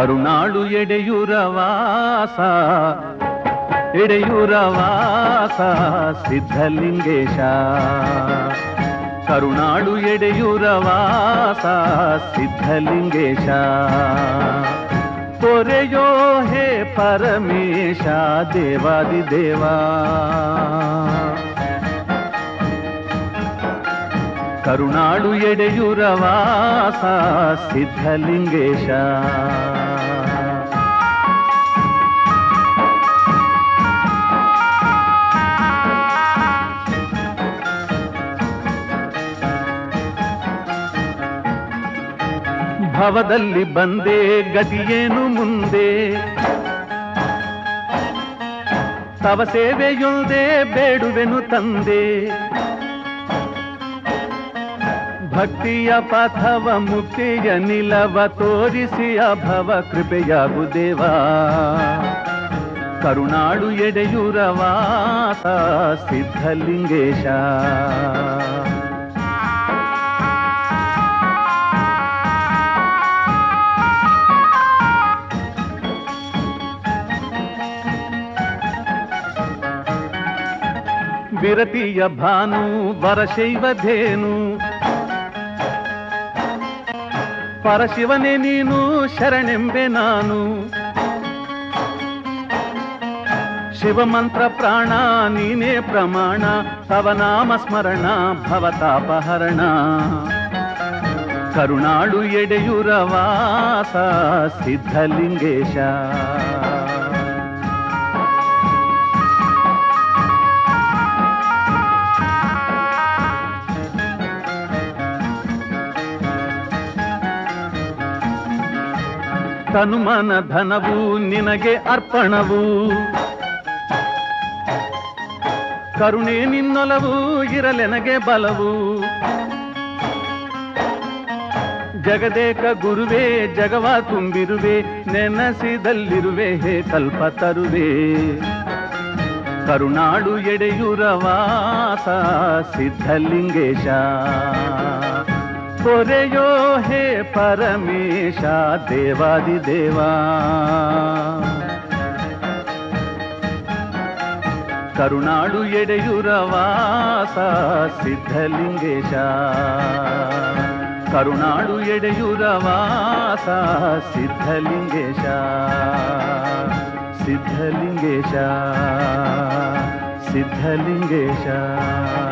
ಕರುಣಾಳು ಎಡೆಯೂರವಾಸ ಎಡೆಯೂರವಾಸ ಸಿದ್ಧಲಿಂಗೇಶ ಕರುಣಾಳು ಎಡೆಯೂರವಾಸ ಸಿದ್ಧಲಿಂಗೇಶ ತೊರೆಯೋ ಹೇ ಪರಮೇಶ ದೇವಾದಿದೇವಾ ಕರುಣಾಳು ಎಡೆಯೂರವಾಸ ಸಿದ್ಧಲಿಂಗೇಶ ಭವದಲ್ಲಿ ಬಂದೆ ಗತಿಯೇನು ಮುಂದೆ ತವ ಸೇವೆಯೊಂದೇ ಬೇಡುವೆನು ತಂದೆ ಭಕ್ತಿಯ ಪಥವ ಮುಕ್ತಿಯ ನಿಲವ ತೋರಿಸಿ ಅಭವ ಕೃಪೆಯಾಗು ದೇವಾ ಕರುಣಾಳು ಎಡೆಯೂರವಾಸ ಸಿದ್ಧಲಿಂಗೇಶ ವಿರತಿಯ ಭಾನು ವರಶೈವಧೇನು ಪರಶಿವನೇ ನೀನು ಶರಣೆಂಬೆ ನಾನು ಶಿವಮಂತ್ರ ಪ್ರಾಣ ನೀನೇ ಪ್ರಮಾಣ ತವ ನಾಮ ಸ್ಮರಣ ಭವತಾಪಹರಣ ಕರುಣಾಳು ಎಡೆಯುರವಾಸ ಸಿದ್ಧಲಿಂಗೇಶ ತನುಮನ ಧನವು ನಿನಗೆ ಅರ್ಪಣವು ಕರುಣೆ ನಿನ್ನೊಲವು ಇರಲೆನಗೆ ಬಲವು ಜಗದೇಕ ಗುರುವೇ ಜಗವ ತುಂಬಿರುವೆ ನೆನಸಿದಲ್ಲಿರುವೆ ಹೇ ಕಲ್ಪ ತರುವೆ ಕರುಣಾಡು ಎಡೆಯುರವಾಸ ಸಿದ್ಧಲಿಂಗೇಶ ಕೊರೆಯೋ ಹೇ ಪರಮೇಶ ದೇವಾದಿದೇವಾ ಕರುಣಾಳು ಎಡೆಯುರವಾಸ ಸಿದ್ಧಲಿಂಗೇಶ ಕರುಣಾಳು ಎಡೆಯುರವಾಸ ಸಿದ್ಧಲಿಂಗೇಶ ಸಿದ್ಧಲಿಂಗೇಶ ಸಿದ್ಧಲಿಂಗೇಶ